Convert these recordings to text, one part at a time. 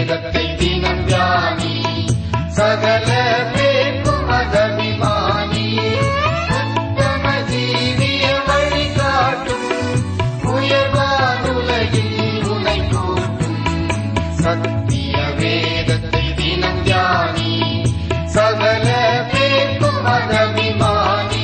வேதத்தை தினம் தியானி சகல பேர்க்கும் அதபிமானி உத்தம ஜீவிய வழிகாட்டும் உயர்வானுலகில் உனை கூட்டும் சத்திய வேதத்தை தினம் தியானி சகல பேர்க்கும் அதபிமானி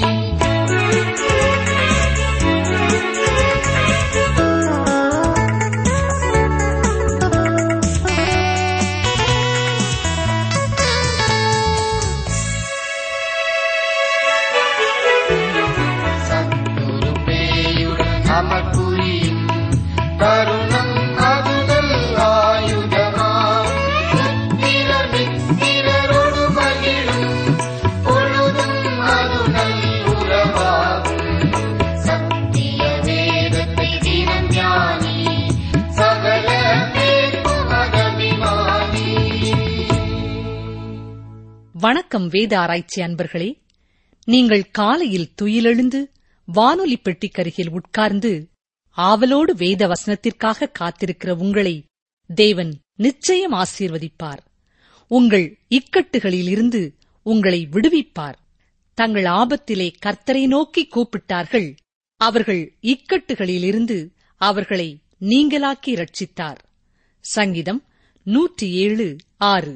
சத்துரு பேயுடன் அமர்புரியும் தருணம் அதுதல் ஆயுதமாம் மித்திரர் மித்திரரோடு மகிழும் பொழுதும் அதுதல் உறவாகும் சத்திய வேதத்தை தினம் தியானி சகல பேர்க்கும் அகபிமானி வணக்கம் வேத ஆராய்ச்சி அன்பர்களே நீங்கள் காலையில் துயிலெழுந்து வானொலி பெட்டிக்கருகில் உட்கார்ந்து ஆவலோடு வேத வசனத்திற்காக காத்திருக்கிற உங்களை தேவன் நிச்சயம் ஆசீர்வதிப்பார் உங்கள் இக்கட்டுகளிலிருந்து உங்களை விடுவிப்பார் தங்கள் ஆபத்திலே கர்த்தரை நோக்கி கூப்பிட்டார்கள் அவர்கள் இக்கட்டுகளிலிருந்து அவர்களை நீங்களாக்கி ரட்சித்தார் சங்கீதம் நூற்றி ஏழு ஆறு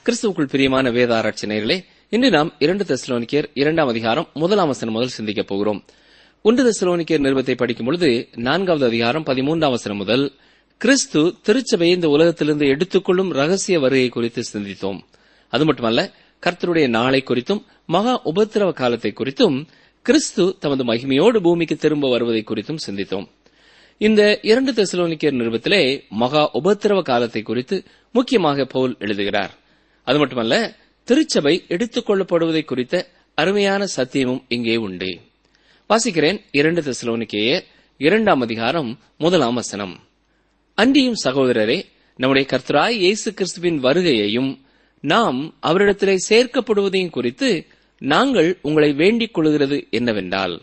கிறிஸ்துவுக்குள் பிரியமான வேத ஆராய்ச்சி நேயர்களே இன்று நாம் இரண்டு தெசலோனிக்கர் இரண்டாம் அதிகாரம் முதலாம் வசனம் முதல் சிந்திக்கப் போகிறோம் ஒன்று தெசலோனிக்கர் நிருபத்தை படிக்கும் பொழுது நான்காவது அதிகாரம் பதிமூன்றாம் வசனம் முதல் கிறிஸ்து திருச்சபையை இந்த உலகத்திலிருந்து எடுத்துக்கொள்ளும் ரகசிய வருகை குறித்து சிந்தித்தோம் அது மட்டுமல்ல கர்த்தருடைய நாளை குறித்தும் மகா உபத்திரவ காலத்தை குறித்தும் கிறிஸ்து தமது மகிமையோடு பூமிக்கு திரும்ப வருவதை குறித்தும் சிந்தித்தோம் இந்த இரண்டு தெசலோனிக்கர் நிருபத்திலே மகா உபத்திரவ காலத்தை குறித்து முக்கியமாக பவுல் எழுதுகிறார் அது மட்டுமல்ல திருச்சபை எடுத்துக் கொள்ளப்படுவதை குறித்த அருமையான சத்தியமும் இங்கே உண்டு வாசிக்கிறேன் இரண்டு தெசலோனிக்கேயர் இரண்டாம் அதிகாரம் முதலாம் வசனம் அன்றியும் சகோதரரே நம்முடைய கர்த்தராய் இயேசு கிறிஸ்துவின் வருகையையும் நாம் அவரிடத்திலே சேர்க்கப்படுவதையும் குறித்து நாங்கள் உங்களை வேண்டிக் கொள்கிறது என்னவென்றால்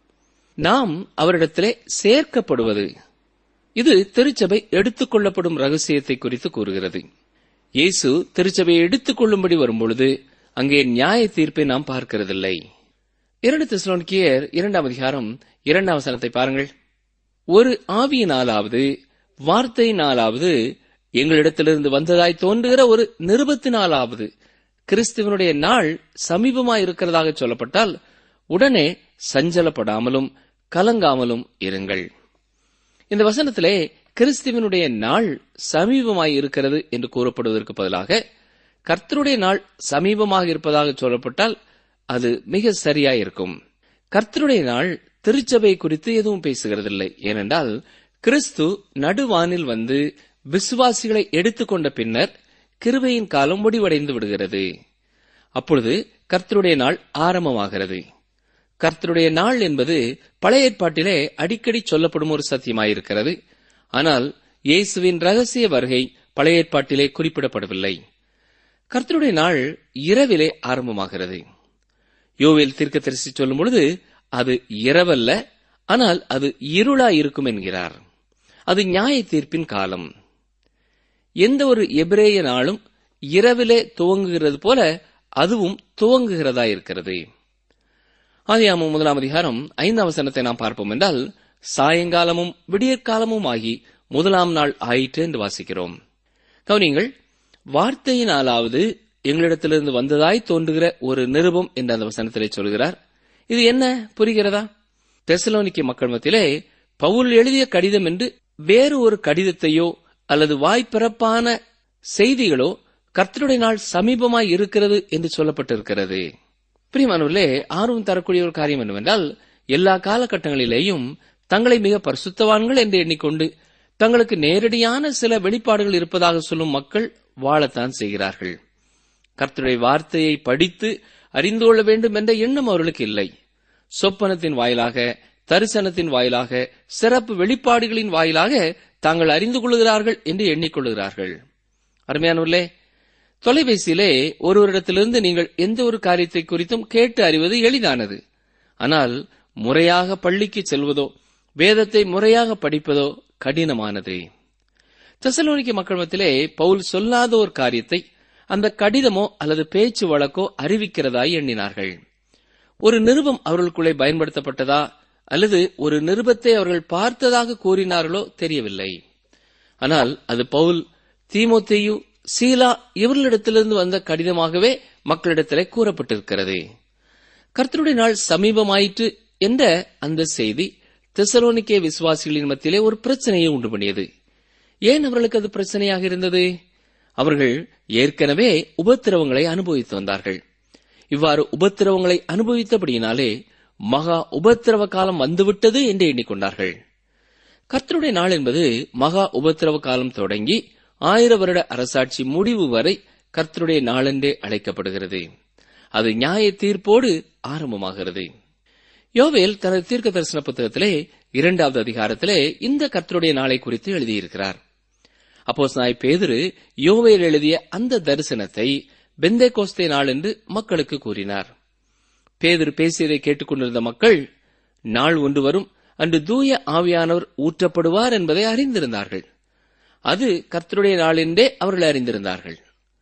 நாம் அவரிடத்திலே சேர்க்கப்படுவது இது திருச்சபை எடுத்துக் கொள்ளப்படும் ரகசியத்தை குறித்து கூறுகிறது இயேசு திருச்சபையை எடுத்துக் கொள்ளும்படி வரும்பொழுது அங்கே நியாய தீர்ப்பை நாம் பார்க்கிறதில்லை இரண்டு தெசலோனிக்கியர் இரண்டாம் அதிகாரம் இரண்டாம் வசனத்தை பாருங்கள் ஒரு ஆவியினாலாவது வார்த்தையினாலாவது எங்களிடத்திலிருந்து வந்ததாய் தோன்றுகிற ஒரு நிருபத்தினாலாவது கிறிஸ்துவனுடைய நாள் சமீபமாய் இருக்கிறதாக சொல்லப்பட்டால் உடனே சஞ்சலப்படாமலும் கலங்காமலும் இருங்கள் இந்த வசனத்திலே கிறிஸ்துவனுடைய நாள் சமீபமாய் இருக்கிறது என்று கூறப்படுவதற்கு பதிலாக கர்த்தருடைய நாள் சமீபமாக இருப்பதாக சொல்லப்பட்டால் அது மிக சரியாயிருக்கும் கர்த்தருடைய நாள் திருச்சபை குறித்து எதுவும் பேசுகிறதில்லை ஏனென்றால் கிறிஸ்து நடுவானில் வந்து விசுவாசிகளை எடுத்துக்கொண்ட பின்னர் கிருபையின் காலம் முடிவடைந்து விடுகிறது அப்பொழுது கர்த்தருடைய நாள் ஆரம்பமாகிறது கர்த்தருடைய நாள் என்பது பழைய ஏற்பாட்டிலே அடிக்கடி சொல்லப்படும் ஒரு சத்தியமாயிருக்கிறது ஆனால் இயேசுவின் ரகசிய வருகை பழைய ஏற்பாட்டிலே குறிப்பிடப்படவில்லை கர்த்தருடைய நாள் இரவிலே ஆரம்பமாகிறது யோவேல் தீர்க்கதரிசி சொல்லும் பொழுது அது இரவல்ல ஆனால் அது இருளா இருக்கும் என்கிறார் அது நியாய தீர்ப்பின் காலம் எந்த ஒரு எபிரேய நாளும் இரவிலே துவங்குகிறது போல அதுவும் துவங்குகிறதா இருக்கிறது ஆதியாமம் முதலாம் அதிகாரம் ஐந்தாம் வசனத்தை நாம் பார்ப்போம் என்றால் சாயங்காலமும் விடியற்காலமும் ஆகி முதலாம் நாள் ஆயிற்று என்று வாசிக்கிறோம் கவனிங்கள் வார்த்தையினாலாவது எங்களிடத்திலிருந்து வந்ததாய் தோன்றுகிற ஒரு நிருபம் என்று அந்த வசனத்திலே சொல்கிறார் இது என்ன புரிகிறதா தெசலோனிக்க மக்கள் மத்தியிலே பவுல் எழுதிய கடிதம் என்று வேறு ஒரு கடிதத்தையோ அல்லது வாய்ப்பிறப்பான செய்திகளோ கர்த்தருடைய நாள் சமீபமாய் இருக்கிறது என்று சொல்லப்பட்டிருக்கிறது பிரியமானவர்களே ஆர்வம் தரக்கூடிய ஒரு காரியம் என்னவென்றால் எல்லா காலகட்டங்களிலேயும் தங்களை மிக பரிசுத்தவான்கள் என்று எண்ணிக்கொண்டு தங்களுக்கு நேரடியான சில வெளிப்பாடுகள் இருப்பதாக சொல்லும் மக்கள் வாழத்தான் செய்கிறார்கள் கர்த்தருடைய வார்த்தையை படித்து அறிந்து கொள்ள வேண்டும் என்ற எண்ணம் அவர்களுக்கு இல்லை சொப்பனத்தின் வாயிலாக தரிசனத்தின் வாயிலாக சிறப்பு வெளிப்பாடுகளின் வாயிலாக தாங்கள் அறிந்து கொள்கிறார்கள் என்று எண்ணிக்கொள்கிறார்கள் அருமையானவர்களே தொலைபேசியிலே ஒருவரிடத்திலிருந்து நீங்கள் எந்த ஒரு காரியத்தை குறித்தும் கேட்டு அறிவது எளிதானது ஆனால் முறையாக பள்ளிக்கு செல்வதோ வேதத்தை முறையாக படிப்பதோ கடினமானது தெசலோனிக்க மக்கள் மத்தியிலே பவுல் சொல்லாத ஒரு காரியத்தை அந்த கடிதமோ அல்லது பேச்சு வழக்கோ அறிவிக்கிறதாய் எண்ணினார்கள் ஒரு நிருபம் அவர்களுக்குள்ளே பயன்படுத்தப்பட்டதா அல்லது ஒரு நிருபத்தை அவர்கள் பார்த்ததாக கூறினார்களோ தெரியவில்லை ஆனால் அது பவுல் தீமோத்தேயு சீலா இவர்களிடத்திலிருந்து வந்த கடிதமாகவே மக்களிடத்திலே கூறப்பட்டிருக்கிறது கர்த்தருடைய நாள் சமீபமாயிற்று என்ற அந்த செய்தி தெசலோனிக்கே விசுவாசிகளின் மத்தியிலே ஒரு பிரச்சனையை உண்டு பண்ணியது ஏன் அவர்களுக்கு அது பிரச்சனையாக இருந்தது அவர்கள் ஏற்கனவே உபத்திரவங்களை அனுபவித்து வந்தார்கள் இவ்வாறு உபத்திரவங்களை அனுபவித்தபடியினாலே மகா உபத்திரவ காலம் வந்துவிட்டது என்று எண்ணிக்கொண்டார்கள் கர்த்தருடைய நாள் என்பது மகா உபத்திரவ காலம் தொடங்கி ஆயிர வருட அரசாட்சி முடிவு வரை கர்த்தருடைய நாளென்றே அழைக்கப்படுகிறது அது நியாய தீர்ப்போடு ஆரம்பமாகிறது யோவேல் தனது தீர்க்க தரிசன புத்தகத்திலே இரண்டாவது அதிகாரத்திலே இந்த கர்த்தருடைய நாளை குறித்து எழுதியிருக்கிறார் அப்போஸ் நாய் பேதுரு யோவேல் எழுதிய அந்த தரிசனத்தை பெந்தே கோஸ்தே நாள் என்று மக்களுக்கு கூறினார் பேதுரு பேசியதை கேட்டுக்கொண்டிருந்த மக்கள் நாள் ஒன்று வரும் அன்று தூய ஆவியானவர் ஊற்றப்படுவார் என்பதை அறிந்திருந்தார்கள் அது கர்த்தருடைய நாள் என்றே அவர்கள் அறிந்திருந்தார்கள்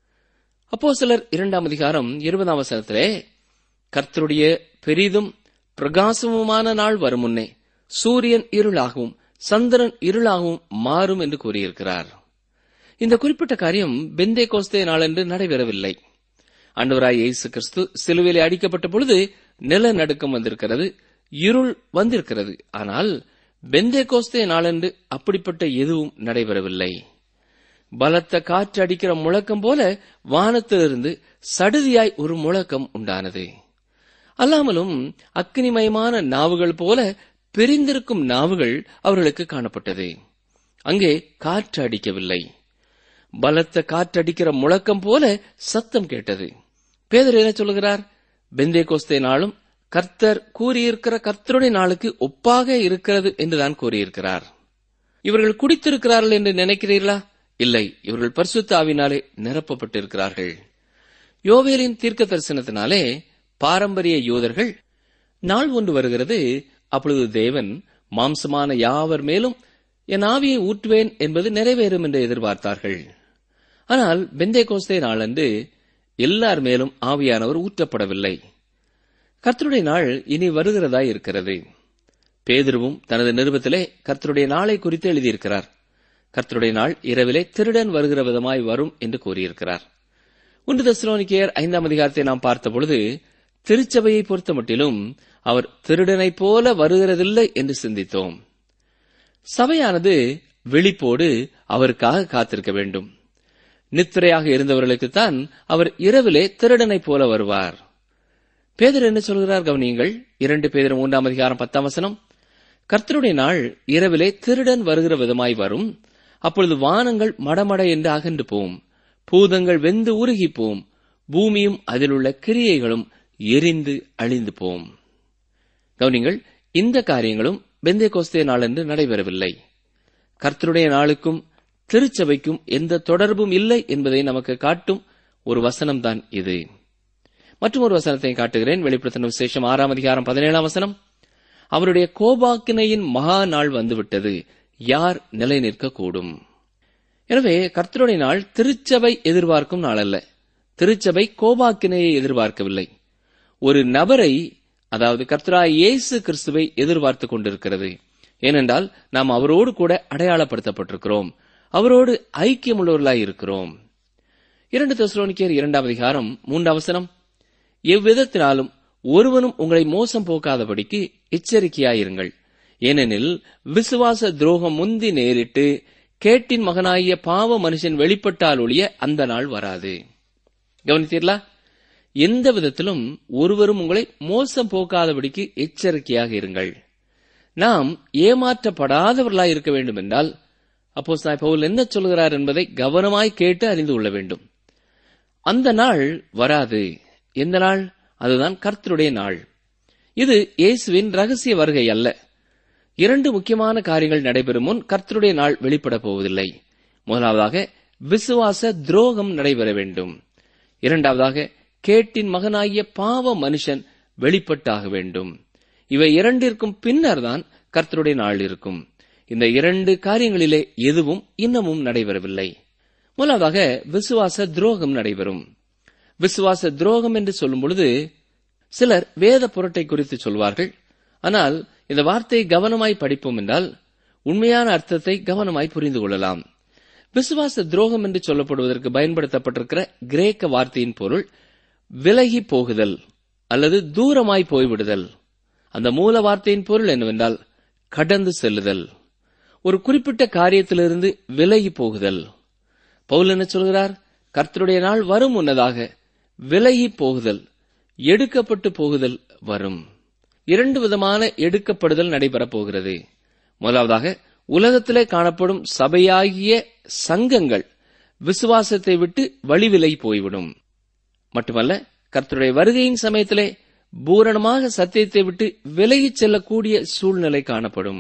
அப்போ சிலர் இரண்டாம் அதிகாரம் இருபதாம் வசனத்திலே கர்த்தருடைய பெரிதும் பிரகாசமுமான நாள் வரும் முன்னே சூரியன் இருளாகவும் சந்திரன் இருளாகவும் மாறும் என்று கூறியிருக்கிறார் இந்த குறிப்பிட்ட காரியம் பெந்தே கோஸ்தே நாளன்று நடைபெறவில்லை ஆண்டவராய் இயேசு கிறிஸ்து சிலுவையிலே அடிக்கப்பட்ட பொழுது நிலநடுக்கம் வந்திருக்கிறது இருள் வந்திருக்கிறது ஆனால் பெந்தே கோஸ்தே நாளன்று அப்படிப்பட்ட எதுவும் நடைபெறவில்லை பலத்த காற்று அடிக்கிற முழக்கம் போல வானத்திலிருந்து சடுதியாய் ஒரு முழக்கம் உண்டானது அல்லாமலும் அக்னிமயமான நாவுகள் போல பிரிந்திருக்கும் நாவுகள் அவர்களுக்கு காணப்பட்டது அங்கே காற்று அடிக்கவில்லை பலத்த காற்றடிக்கிற முழக்கம் போல சத்தம் கேட்டது பேதர் என்ன சொல்லுகிறார் பெந்தே கோஸ்தே நாளும் கர்த்தர் கூறியிருக்கிற கர்த்தருடைய நாளுக்கு ஒப்பாக இருக்கிறது என்றுதான் கூறியிருக்கிறார் இவர்கள் குடித்திருக்கிறார்கள் என்று நினைக்கிறீர்களா இல்லை இவர்கள் பரிசுத்த ஆவினாலே நிரப்பப்பட்டிருக்கிறார்கள் யோவேலின் தீர்க்க தரிசனத்தினாலே பாரம்பரிய யூதர்கள் நாள் ஒன்று வருகிறது அப்பொழுது தேவன் மாம்சமான யாவர் மேலும் என் ஆவியை ஊற்றுவேன் என்பது நிறைவேறும் என்று எதிர்பார்த்தார்கள் ஆனால் பெந்தே கோஸ்தே நாளன்று எல்லார் மேலும் ஆவியானவர் ஊற்றப்படவில்லை கர்த்தருடைய நாள் இனி வருகிறதாய் இருக்கிறது பேதுருவும் தனது நிருபத்திலே கர்த்தருடைய நாளை குறித்து எழுதியிருக்கிறார் கர்த்தருடைய நாள் இரவிலே திருடன் வருகிற விதமாய் வரும் என்று கூறியிருக்கிறார் ஒன்று தஸ்லோனிக்கேயர் ஐந்தாம் அதிகாரத்தை நாம் பார்த்தபொழுது திருச்சபையை பொறுத்தமட்டிலும் அவர் திருடனைப் போல வருகிறதில்லை என்று சிந்தித்தோம் சபையானது விழிப்போடு அவருக்காக காத்திருக்க வேண்டும் நித்திரையாக இருந்தவர்களுக்குத்தான் அவர் இரவிலே திருடனைப் போல வருவார் பேதர் என்ன சொல்கிறார் கவனியுங்கள் இரண்டு பேதர் மூன்றாம் அதிகாரம் பத்தாம் வசனம் கர்த்தருடைய நாள் இரவிலே திருடன் வருகிற விதமாய் வரும் அப்பொழுது வானங்கள் மடமட என்று அகன்று போம் பூதங்கள் வெந்து உருகி போம் பூமியும் அதிலுள்ள கிரியைகளும் எரிந்து அழிந்து போம் கவனிங்கள் இந்த காரியங்களும் பெந்தே கோஸ்தே நாளன்று நடைபெறவில்லை கர்த்தருடைய நாளுக்கும் திருச்சபைக்கும் எந்த தொடர்பும் இல்லை என்பதை நமக்கு காட்டும் ஒரு வசனம்தான் இது மற்றும் ஒரு வசனத்தை காட்டுகிறேன் வெளிப்படுத்தின விசேஷம் ஆறாம் அதிகாரம் பதினேழாம் வசனம் அவருடைய கோபாக்கினையின் மகா நாள் வந்துவிட்டது யார் நிலை நிற்கக்கூடும் எனவே கர்த்தருடைய நாள் திருச்சபை எதிர்பார்க்கும் நாள் அல்ல திருச்சபை கோபாக்கினையை எதிர்பார்க்கவில்லை ஒரு நபரை அதாவது கர்த்தராய் இயேசு கிறிஸ்துவை எதிர்பார்த்துக் கொண்டிருக்கிறது ஏனென்றால் நாம் அவரோடு கூட அடையாளப்படுத்தப்பட்டிருக்கிறோம் அவரோடு ஐக்கியமுள்ளவர்களாய் இருக்கிறோம் இரண்டு தெசலோனிக்கேயர் இரண்டாம் அதிகாரம் மூன்றாம் வசனம் எவ்விதத்தினாலும் ஒருவனும் உங்களை மோசம் போக்காதபடிக்கு எச்சரிக்கையாயிருங்கள் ஏனெனில் விசுவாச துரோகம் முந்தி நேரிட்டு கேட்டின் மகனாகிய பாவ மனுஷன் வெளிப்பட்டால் ஒழிய அந்த நாள் வராது கவனித்தீர்களா எந்த விதத்திலும் ஒருவரும் உங்களை மோசம் போக்காதபடிக்கு எச்சரிக்கையாக இருங்கள் நாம் ஏமாற்றப்படாதவர்களாய் இருக்க வேண்டும் என்றால் அப்போ பவுல் என்ன சொல்கிறார் என்பதை கவனமாய் கேட்டு அறிந்து கொள்ள வேண்டும் அந்த நாள் வராது எந்த நாள் அதுதான் கர்த்தருடைய நாள் இது இயேசுவின் ரகசிய வருகை அல்ல இரண்டு முக்கியமான காரியங்கள் நடைபெறும் முன் கர்த்தருடைய நாள் வெளிப்பட போவதில்லை முதலாவதாக விசுவாச துரோகம் நடைபெற வேண்டும் இரண்டாவதாக கேட்டின் மகனாகிய பாவ மனுஷன் வெளிப்பட்டாக வேண்டும் இவை இரண்டிற்கும் பின்னர் தான் கர்த்தருடைய நாள் இருக்கும் இந்த இரண்டு காரியங்களிலே எதுவும் இன்னமும் நடைபெறவில்லை முதலாவதாக விசுவாச துரோகம் நடைபெறும் விசுவாச துரோகம் என்று சொல்லும் பொழுது சிலர் வேத புரட்டை குறித்து சொல்வார்கள் ஆனால் இந்த வார்த்தையை கவனமாய் படிப்போம் என்றால் உண்மையான அர்த்தத்தை கவனமாய் புரிந்து கொள்ளலாம் விசுவாச துரோகம் என்று சொல்லப்படுவதற்கு பயன்படுத்தப்பட்டிருக்கிற கிரேக்க வார்த்தையின் பொருள் விலகி போகுதல் அல்லது தூரமாய் போய்விடுதல் அந்த மூல வார்த்தையின் பொருள் என்னவென்றால் கடந்து செல்லுதல் ஒரு குறிப்பிட்ட காரியத்திலிருந்து விலகி போகுதல் பவுல் என்ன சொல்கிறார் கர்த்தருடைய நாள் வரும் முன்னதாக விலகி போகுதல் எடுக்கப்பட்டு போகுதல் வரும் இரண்டு விதமான எடுக்கப்படுதல் நடைபெறப் போகிறது முதலாவதாக உலகத்திலே காணப்படும் சபையாகிய சங்கங்கள் விசுவாசத்தை விட்டு வழிவிலகி போய்விடும் மட்டுமல்ல கர்த்தருடைய வருகையின் சமயத்திலே பூரணமாக சத்தியத்தை விட்டு விலகிச் செல்லக்கூடிய சூழ்நிலை காணப்படும்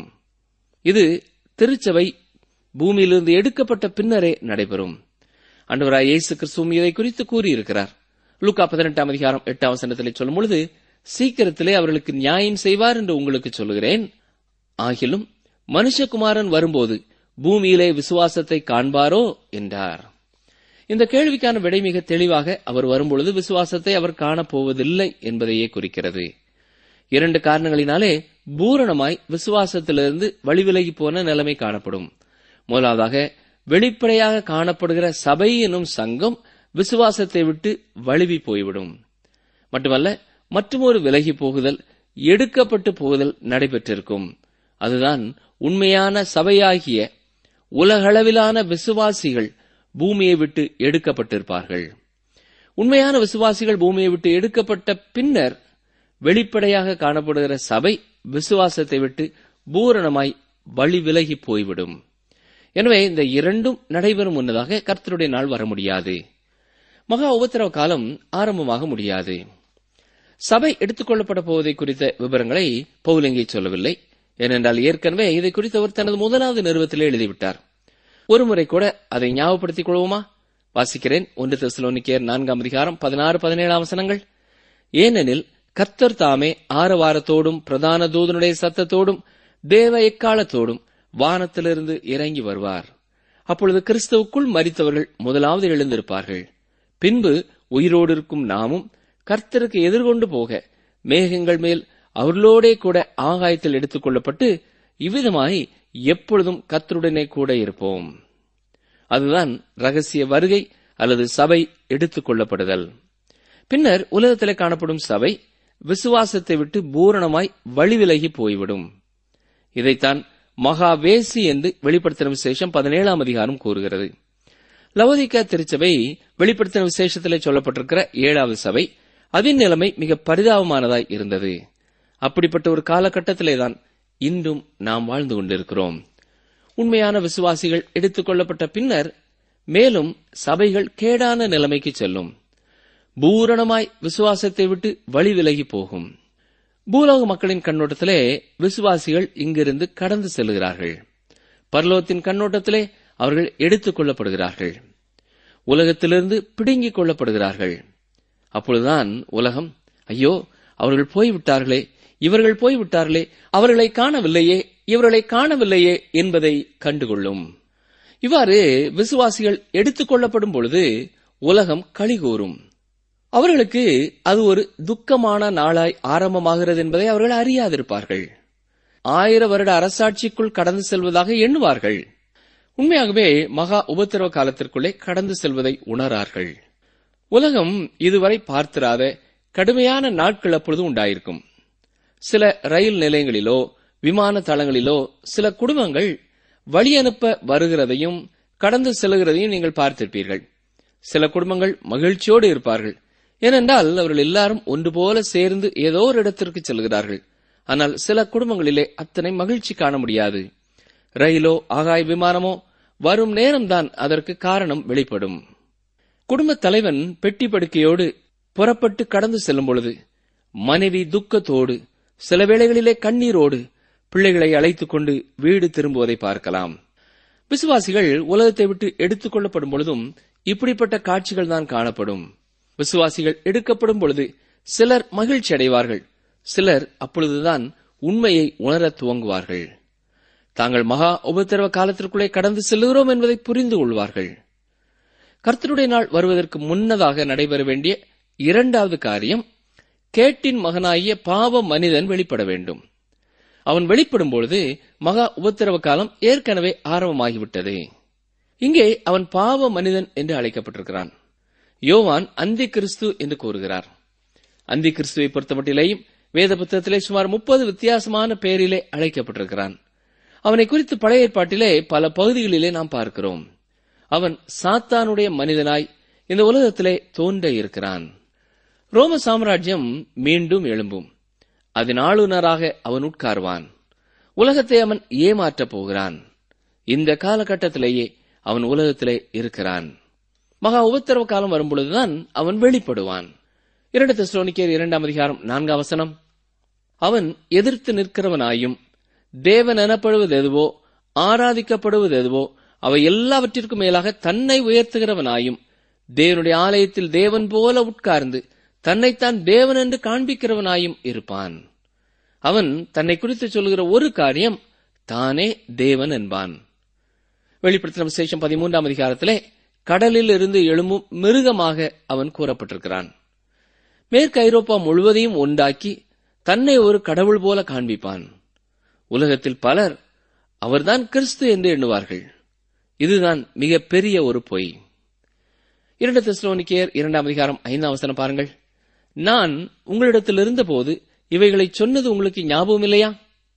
இது திருச்சபை பூமியிலிருந்து எடுக்கப்பட்ட பின்னரே நடைபெறும் அன்றுவராய் இயேசு கிறிஸ்துவும் இதை குறித்து கூறியிருக்கிறார் லூக்கா பதினெட்டாம் அதிகாரம் எட்டாம் வசனத்திலே சொல்லும் பொழுது சீக்கிரத்திலே அவர்களுக்கு நியாயம் செய்வார் என்று உங்களுக்கு சொல்லுகிறேன் ஆகிலும் மனுஷகுமாரன் வரும்போது பூமியிலே விசுவாசத்தை காண்பாரோ என்றார் இந்த கேள்விக்கான விடை மிக தெளிவாக அவர் வரும்பொழுது விசுவாசத்தை அவர் காணப்போவதில்லை என்பதையே குறிக்கிறது இரண்டு காரணங்களினாலே பூரணமாய் விசுவாசத்திலிருந்து வழிவிலகி போன நிலைமை காணப்படும் முதலாவதாக வெளிப்படையாக காணப்படுகிற சபை எனும் சங்கம் விசுவாசத்தை விட்டு வழுவி போய்விடும் மட்டுமல்ல மற்றுமொரு விலகி போகுதல் எடுக்கப்பட்டு போகுதல் நடைபெற்றிருக்கும் அதுதான் உண்மையான சபையாகிய உலகளவிலான விசுவாசிகள் பூமியை விட்டு எடுக்கப்பட்டிருப்பார்கள் உண்மையான விசுவாசிகள் பூமியை விட்டு எடுக்கப்பட்ட பின்னர் வெளிப்படையாக காணப்படுகிற சபை விசுவாசத்தை விட்டு பூரணமாய் வழி விலகி போய்விடும் எனவே இந்த இரண்டும் நடைபெறும் முன்னதாக கர்த்தருடைய நாள் வர முடியாது மகா உபத்திரவ காலம் ஆரம்பமாக முடியாது சபை எடுத்துக்கொள்ளப்பட போவதை குறித்த விவரங்களை பவுல் இங்கே சொல்லவில்லை ஏனென்றால் ஏற்கனவே இதை குறித்து அவர் தனது முதலாவது நிறுவத்திலே எழுதிவிட்டார் ஒருமுறை கூட அதை ஞாபகப்படுத்திக் கொள்வோமா வாசிக்கிறேன் ஒன்று தெசலோனிக்கேயர் நான்காம் அதிகாரம் பதினாறு பதினேழாம் வசனங்கள் ஏனெனில் கர்த்தர் தாமே ஆரவாரத்தோடும் பிரதான தூதனுடைய சத்தத்தோடும் தேவ எக்காலத்தோடும் வானத்திலிருந்து இறங்கி வருவார் அப்பொழுது கிறிஸ்துவுக்குள் மரித்தவர்கள் முதலாவது எழுந்திருப்பார்கள் பின்பு உயிரோடு இருக்கும் நாமும் கர்த்தருக்கு எதிர்கொண்டு போக மேகங்கள் மேல் அவர்களோடே கூட ஆகாயத்தில் எடுத்துக் கொள்ளப்பட்டு இவ்விதமாய் எப்பொழுதும் கர்த்தருடனே கூட இருப்போம் அதுதான் ரகசிய வருகை அல்லது சபை எடுத்துக் கொள்ளப்படுதல் பின்னர் உலகத்திலே காணப்படும் சபை விசுவாசத்தை விட்டு பூரணமாய் வழிவிலகி போய்விடும் இதைத்தான் மகாவேசி என்று வெளிப்படுத்தின விசேஷம் பதினேழாம் அதிகாரம் கூறுகிறது லவோதிக்கா திருச்சபை வெளிப்படுத்தின விசேஷத்திலே சொல்லப்பட்டிருக்கிற ஏழாவது சபை அதன் நிலைமை மிக பரிதாபமானதாய் இருந்தது அப்படிப்பட்ட ஒரு காலகட்டத்திலேதான் இன்றும் நாம் வாழ்ந்து கொண்டிருக்கிறோம் உண்மையான விசுவாசிகள் எடுத்துக் கொள்ளப்பட்ட பின்னர் மேலும் சபைகள் கேடான நிலைமைக்கு செல்லும் பூரணமாய் விசுவாசத்தை விட்டு வழி விலகி போகும் பூலோக மக்களின் கண்ணோட்டத்திலே விசுவாசிகள் இங்கிருந்து கடந்து செல்கிறார்கள் பரலோகத்தின் கண்ணோட்டத்திலே அவர்கள் எடுத்துக் கொள்ளப்படுகிறார்கள் உலகத்திலிருந்து பிடுங்கிக் கொள்ளப்படுகிறார்கள் அப்பொழுதுதான் உலகம் ஐயோ அவர்கள் போய்விட்டார்களே இவர்கள் போய்விட்டார்களே அவர்களை காணவில்லையே இவர்களை காணவில்லையே என்பதை கண்டுகொள்ளும் இவ்வாறு விசுவாசிகள் எடுத்துக் கொள்ளப்படும் பொழுது உலகம் கழிகூறும் அவர்களுக்கு அது ஒரு துக்கமான நாளாய் ஆரம்பமாகிறது என்பதை அவர்கள் அறியாதிருப்பார்கள் ஆயிர வருட அரசாட்சிக்குள் கடந்து செல்வதாக எண்ணுவார்கள் உண்மையாகவே மகா உபத்திரவ காலத்திற்குள்ளே கடந்து செல்வதை உணரார்கள் உலகம் இதுவரை பார்த்திராத கடுமையான நாட்கள் அப்பொழுது உண்டாயிருக்கும் சில ரயில் நிலையங்களிலோ விமான தளங்களிலோ சில குடும்பங்கள் வழி அனுப்ப வருகிறதையும் கடந்து செல்கிறதையும் நீங்கள் பார்த்திருப்பீர்கள் சில குடும்பங்கள் மகிழ்ச்சியோடு இருப்பார்கள் ஏனென்றால் அவர்கள் எல்லாரும் ஒன்று போல சேர்ந்து ஏதோ ஒரு இடத்திற்கு செல்கிறார்கள் ஆனால் சில குடும்பங்களிலே அத்தனை மகிழ்ச்சி காண முடியாது ரயிலோ ஆகாய விமானமோ வரும் நேரம்தான் அதற்கு காரணம் வெளிப்படும் குடும்பத் தலைவன் பெட்டி படுக்கையோடு புறப்பட்டு கடந்து செல்லும் பொழுது மனைவி துக்கத்தோடு சில வேளைகளிலே கண்ணீரோடு பிள்ளைகளை அழைத்துக் கொண்டு வீடு திரும்புவதை பார்க்கலாம் விசுவாசிகள் உலகத்தை விட்டு எடுத்துக் கொள்ளப்படும் பொழுதும் இப்படிப்பட்ட காட்சிகள் தான் காணப்படும் விசுவாசிகள் எடுக்கப்படும் பொழுது சிலர் மகிழ்ச்சி அடைவார்கள் சிலர் அப்பொழுதுதான் உண்மையை உணரத் துவங்குவார்கள் தாங்கள் மகா உபத்திரவ காலத்திற்குள்ளே கடந்து செல்லுகிறோம் என்பதை புரிந்து கொள்வார்கள் கர்த்தருடைய நாள் வருவதற்கு முன்னதாக நடைபெற வேண்டிய இரண்டாவது காரியம் கேட்டின் மகனாகிய பாவ மனிதன் வெளிப்பட வேண்டும் அவன் வெளிப்படும் பொழுது மகா உபத்திரவ காலம் ஏற்கனவே ஆரம்பமாகிவிட்டது இங்கே அவன் பாவ மனிதன் என்று அழைக்கப்பட்டிருக்கிறான் யோவான் அந்தி கிறிஸ்து என்று கூறுகிறார் அந்தி கிறிஸ்துவை பொறுத்தமட்டிலேயும் வேத புத்தகத்திலே சுமார் முப்பது வித்தியாசமான பெயரிலே அழைக்கப்பட்டிருக்கிறான் அவனை குறித்து பழைய ஏற்பாட்டிலே பல பகுதிகளிலே நாம் பார்க்கிறோம் அவன் சாத்தானுடைய மனிதனாய் இந்த உலகத்திலே தோன்ற இருக்கிறான் ரோம சாம்ராஜ்யம் மீண்டும் எழும்பும் அதன் ஆளுநராக அவன் உட்கார்வான் உலகத்தை அவன் ஏமாற்றப் போகிறான் இந்த காலகட்டத்திலேயே அவன் உலகத்திலே இருக்கிறான் மகா உபத்திரவ காலம் வரும்பொழுதுதான் அவன் வெளிப்படுவான் இரண்டு தெசலோனிக்கேயர் இரண்டாம் அதிகாரம் நான்காம் வசனம் அவன் எதிர்த்து நிற்கிறவனாயும் தேவன் எனப்படுவது எதுவோ ஆராதிக்கப்படுவது எதுவோ அவை எல்லாவற்றிற்கும் மேலாக தன்னை உயர்த்துகிறவனாயும் தேவனுடைய ஆலயத்தில் தேவன் போல உட்கார்ந்து தன்னைத்தான் தேவன் என்று காண்பிக்கிறவனாயும் இருப்பான் அவன் தன்னை குறித்து சொல்கிற ஒரு காரியம் தானே தேவன் என்பான் வெளிப்படுத்தின விசேஷம் பதிமூன்றாம் அதிகாரத்திலே கடலில் இருந்து எழும்பும் மிருகமாக அவன் கூறப்பட்டிருக்கிறான் மேற்கு ஐரோப்பா முழுவதையும் உண்டாக்கி தன்னை ஒரு கடவுள் போல காண்பிப்பான் உலகத்தில் பலர் அவர்தான் கிறிஸ்து என்று எண்ணுவார்கள் இதுதான் மிக பெரிய ஒரு பொய் இரண்டு தெசலோனிக்கேயர் இரண்டாம் அதிகாரம் ஐந்தாம் வசனம் பாருங்கள் நான் உங்களிடத்தில் இருந்தபோது இவைகளை சொன்னது உங்களுக்கு ஞாபகம் இல்லையா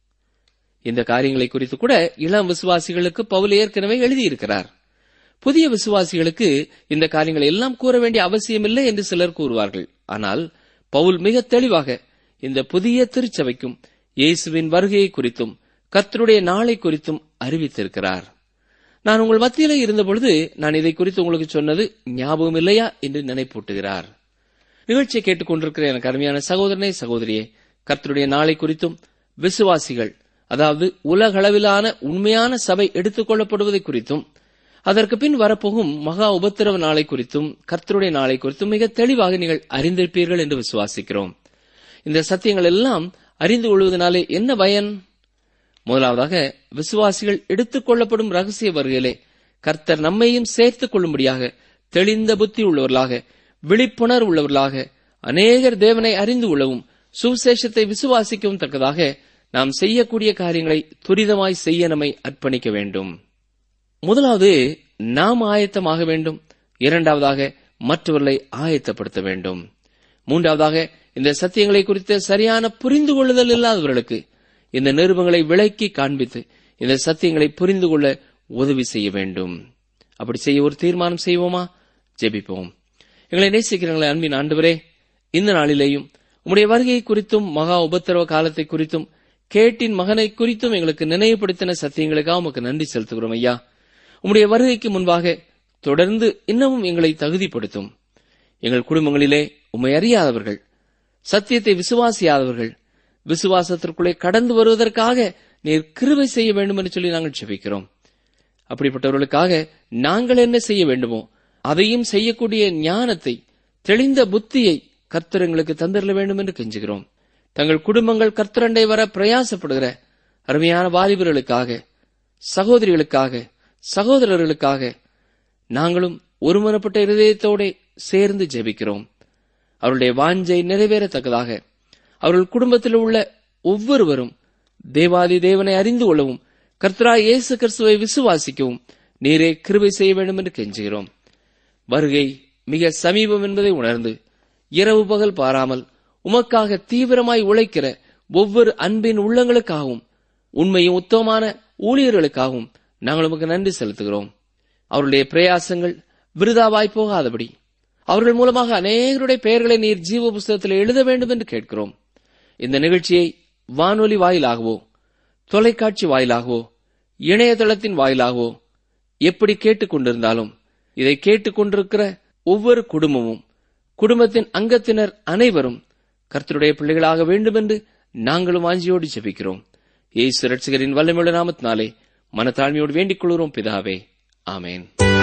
இந்த காரியங்களை குறித்து கூட இளம் விசுவாசிகளுக்கு பவுல் ஏற்கனவே எழுதியிருக்கிறார் புதிய விசுவாசிகளுக்கு இந்த காரியங்களை எல்லாம் கூற வேண்டிய அவசியமில்லை என்று சிலர் கூறுவார்கள் ஆனால் பவுல் மிக தெளிவாக இந்த புதிய திருச்சபைக்கும் இயேசுவின் வருகையை குறித்தும் கர்த்தருடைய நாளை குறித்தும் அறிவித்திருக்கிறார் நான் உங்கள் மத்தியிலே இருந்தபொழுது நான் இதை குறித்து உங்களுக்கு சொன்னது ஞாபகம் இல்லையா என்று நினைப்பூட்டுகிறார் நிகழ்ச்சியை கேட்டுக்கொண்டிருக்கிற எனக்கு அருமையான சகோதரனே சகோதரியே கர்த்தருடைய நாளை குறித்தும் விசுவாசிகள் அதாவது உலகளவிலான உண்மையான சபை எடுத்துக் கொள்ளப்படுவதை குறித்தும் அதற்கு பின் வரப்போகும் மகா உபத்திரவ நாளை குறித்தும் கர்த்தருடைய நாளை குறித்தும் மிக தெளிவாக நீங்கள் அறிந்திருப்பீர்கள் என்று விசுவாசிக்கிறோம் இந்த சத்தியங்கள் எல்லாம் அறிந்து கொள்வதனாலே என்ன பயன் முதலாவதாக விசுவாசிகள் எடுத்துக் கொள்ளப்படும் ரகசிய வருகையிலே கர்த்தர் நம்மையும் சேர்த்துக் கொள்ளும்படியாக தெளிந்த புத்தி உள்ளவர்களாக விழிப்புணர்வு உள்ளவர்களாக அநேகர் தேவனை அறிந்து கொள்ளவும் சுவிசேஷத்தை விசுவாசிக்கவும் தக்கதாக நாம் செய்யக்கூடிய காரியங்களை துரிதமாய் செய்ய நம்மை அர்ப்பணிக்க வேண்டும் முதலாவது நாம் ஆயத்தமாக வேண்டும் இரண்டாவதாக மற்றவர்களை ஆயத்தப்படுத்த வேண்டும் மூன்றாவதாக இந்த சத்தியங்களை குறித்த சரியான புரிந்து கொள்ளுதல் இல்லாதவர்களுக்கு இந்த நிருபங்களை விளக்கி காண்பித்து இந்த சத்தியங்களை புரிந்து கொள்ள உதவி செய்ய வேண்டும் அப்படி செய்ய ஒரு தீர்மானம் செய்வோமா ஜெபிப்போம் எங்களை நேசிக்கிறவங்களை அன்பின் ஆண்டவரே இந்த நாளிலேயும் உம்முடைய வருகை குறித்தும் மகா உபத்திரவ காலத்தை குறித்தும் கேட்டின் மகனை குறித்தும் எங்களுக்கு நினைவுபடுத்தின சத்தியங்களுக்காக உமக்கு நன்றி செலுத்துகிறோம் ஐயா உம்முடைய வருகைக்கு முன்பாக தொடர்ந்து இன்னமும் எங்களை தகுதிப்படுத்தும் எங்கள் குடும்பங்களிலே உம்மை அறியாதவர்கள் சத்தியத்தை விசுவாசியாதவர்கள் விசுவாசத்திற்குள்ளே கடந்து வருவதற்காக நீர் கிருபை செய்ய வேண்டும் என்று சொல்லி நாங்கள் செபிக்கிறோம் அப்படிப்பட்டவர்களுக்காக நாங்கள் என்ன செய்ய வேண்டுமோ அதையும் செய்யக்கூடிய ஞானத்தை தெளிந்த புத்தியை கர்த்தர் எங்களுக்கு தந்திரல வேண்டும் என்று கெஞ்சுகிறோம் தங்கள் குடும்பங்கள் கர்த்தரண்டை வர பிரயாசப்படுகிற அருமையான வாலிபர்களுக்காக சகோதரிகளுக்காக சகோதரர்களுக்காக நாங்களும் ஒருமனப்பட்ட இருதயத்தோட சேர்ந்து ஜெபிக்கிறோம் அவருடைய வாஞ்சை நிறைவேறத்தக்கதாக அவர்கள் குடும்பத்தில் உள்ள ஒவ்வொருவரும் தேவாதி தேவனை அறிந்து கொள்ளவும் கர்த்தராய் இயேசு கிறிஸ்துவை விசுவாசிக்கவும் நீரே கிருபை செய்ய வேண்டும் என்று கெஞ்சுகிறோம் வருகை மிக சமீபம் என்பதை உணர்ந்து இரவு பகல் பாராமல் உமக்காக தீவிரமாய் உழைக்கிற ஒவ்வொரு அன்பின் உள்ளங்களுக்காகவும் உண்மையும் உத்தமமான ஊழியர்களுக்காகவும் நாங்கள் உமக்கு நன்றி செலுத்துகிறோம் அவருடைய பிரயாசங்கள் விருதாவாய் போகாதபடி அவர்கள் மூலமாக அநேகருடைய பெயர்களை நீர் ஜீவ புஸ்தகத்தில் எழுத வேண்டும் என்று கேட்கிறோம் இந்த நிகழ்ச்சியை வானொலி வாயிலாகவோ தொலைக்காட்சி வாயிலாகவோ இணையதளத்தின் வாயிலாகவோ எப்படி கேட்டுக் கொண்டிருந்தாலும் இதை கேட்டுக் கொண்டிருக்கிற ஒவ்வொரு குடும்பமும் குடும்பத்தின் அங்கத்தினர் அனைவரும் கர்த்தருடைய பிள்ளைகளாக வேண்டும் என்று நாங்களும் வாஞ்சியோடு ஜெபிக்கிறோம் இயேசு ரட்சகரின் வல்லமையுள்ள நாமத்தினாலே மனத்தாழ்மையோடு வேண்டிக் கொள்கிறோம் பிதாவே ஆமேன்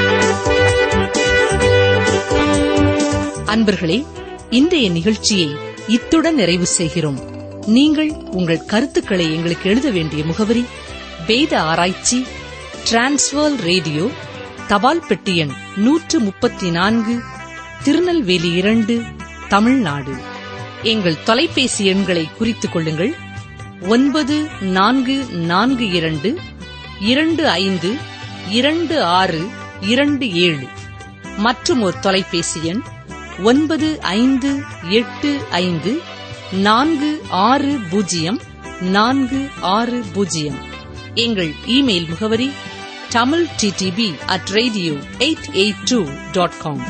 அன்பர்களே இன்றைய நிகழ்ச்சியை இத்துடன் நிறைவு செய்கிறோம் நீங்கள் உங்கள் கருத்துக்களை எங்களுக்கு எழுத வேண்டிய முகவரி வேத ஆராய்ச்சி டிரான்ஸ்வர் ரேடியோ தபால் பெட்டி எண் நூற்று முப்பத்தி நான்கு திருநெல்வேலி இரண்டு தமிழ்நாடு எங்கள் தொலைபேசி எண்களை குறித்துக் கொள்ளுங்கள் ஒன்பது நான்கு நான்கு இரண்டு இரண்டு ஐந்து இரண்டு ஆறு இரண்டு ஏழு மற்றும் ஒரு தொலைபேசி எண் ஒன்பது ஐந்து எட்டு ஐந்து நான்கு ஆறு பூஜ்ஜியம் நான்கு ஆறு பூஜ்ஜியம் எங்கள் இமெயில் முகவரி Tamil DTP at radio eight eight two dot com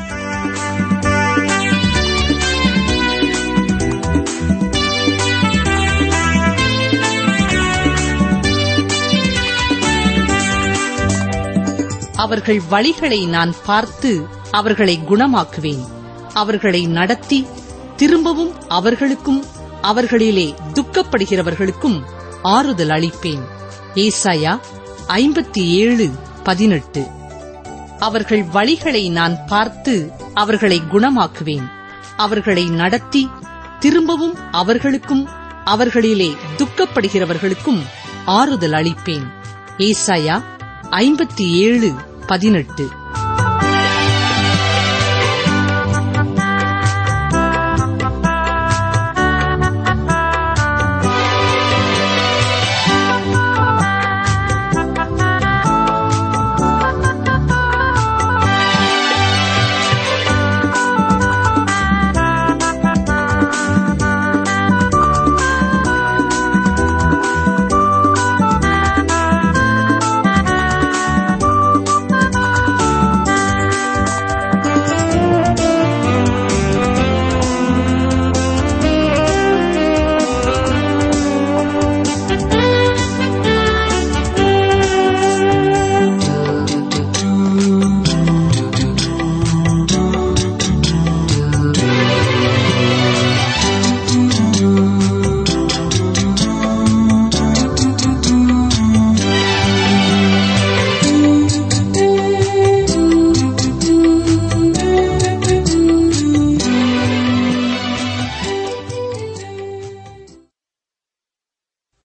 அவர்கள் வழிகளை நான் பார்த்து அவர்களை குணமாக்குவேன் அவர்களை நடத்தி திரும்பவும் அவர்களுக்கும் அவர்களிலே துக்கப்படுகிறவர்களுக்கும் ஆறுதல் அளிப்பேன் ஏசாயா ஐம்பத்தி ஏழு பதினெட்டு அவர்கள் வழிகளை நான் பார்த்து அவர்களை குணமாக்குவேன் அவர்களை நடத்தி திரும்பவும் அவர்களுக்கும் அவர்களிலே துக்கப்படுகிறவர்களுக்கும் ஆறுதல் அளிப்பேன் ஏசாயா ஐம்பத்தி ஏழு பதினெட்டு